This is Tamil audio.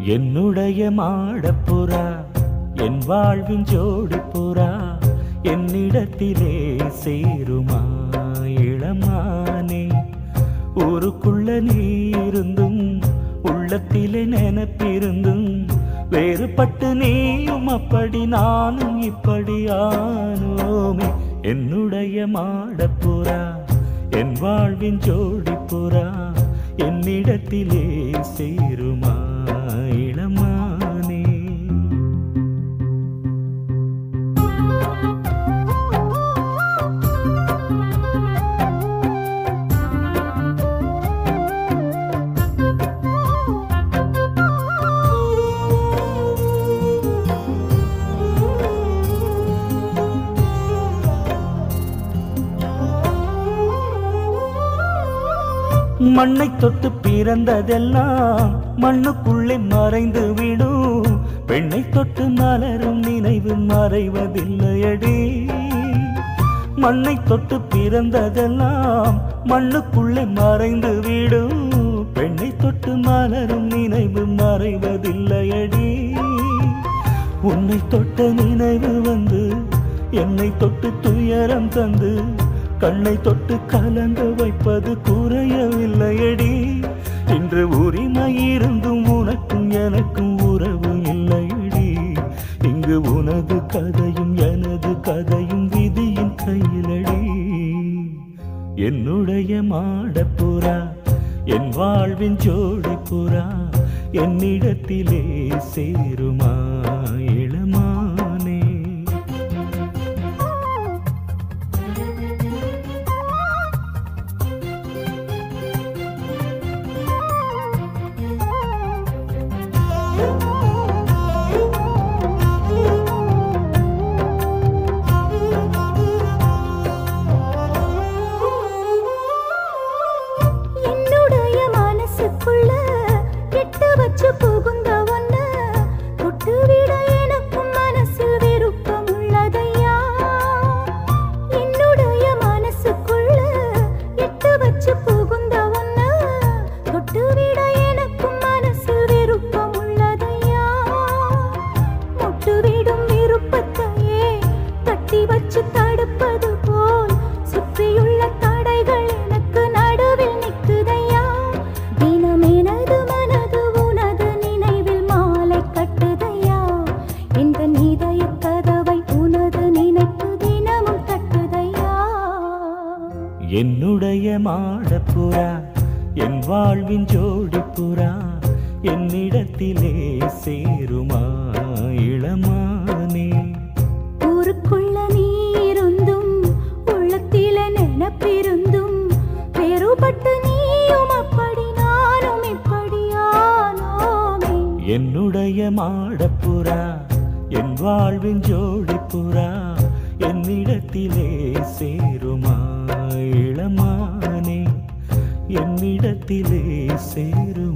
என்னுடைய மாடப்புறா என் வாழ்வின் ஜோடி புறா என்னிடத்திலே சேருமா இளமானே ஊருக்குள்ள நீ இருந்தும் உள்ளத்திலே நினைப்பிருந்தும் வேறுபட்டு நீயும் அப்படி நானும் இப்படி ஆனோமே என்னுடைய மாடப்புறா என் வாழ்வின் ஜோடி புறா என்னிடத்திலே சேருமா இளமானே மண்ணை தொட்டு பிறந்ததெல்லாம் மண்ணுக்குள்ளே மறைந்து விடும் பெண்ணை தொட்டு மலரும் நினைவு மறைவதில்லையடி மண்ணை தொட்டு பிறந்ததெல்லாம் மண்ணுக்குள்ளே மறைந்து விடும் பெண்ணை தொட்டு மலரும் நினைவு மறைவதில்லையடி உன்னை தொட்ட நினைவு வந்து என்னை தொட்டு துயரம் தந்து கண்ணை தொட்டு கலங்க வைப்பது குறையவில்லையடி இன்று உரிமை இருந்தும் உனக்கும் எனக்கும் உறவு இல்லையடி இங்கு உனது கதையும் எனது கதையும் விதியின் கையிலடி என்னுடைய மாடப்புறா என் வாழ்வின் ஜோடி புறா என்னிடத்திலே சேருமா இளமானே என்னுடைய மனசுக்குள்ள கெட்டு வச்சு புகுந்த ஒன்ன தொட்டு விட எனக்கும் மனசில் விருப்பம் உள்ளதையா என்னுடைய மனசுக்குள்ள கெட்டு வச்சு புகுந்த ஒன்ன தொட்டு விட எனக்கும் மனசில் விருப்பம் உள்ளதையா முட்டுவிடும் விருப்பத்தையே கட்டி வச்சு தடுப்பது போல் சுற்றியுள்ள தடைகள் எனக்கு நடுவில் நிற்குதையா தினம் எனது மனது உனது நினைவில் மாலை கட்டுதையா இந்த நீதய கதவை உனது நினைப்பு தினமும் தட்டுதையா என்னுடைய மாடப்புறா என் வாழ்வின் ஜோடி புறா என்னிடத்திலே சேருமா இளமானே ஊருக்குள்ள நீ இருந்தும் உள்ளத்தில நினப்பிருந்தும் வேறுபட்டு நீயும் அப்படி நானும் இப்படியானோமே என்னுடைய மாடப்புறா என் வாழ்வின் ஜோடி புறா என்னிடத்திலே சேருமா இளமானே என்னிடத்திலே சேரு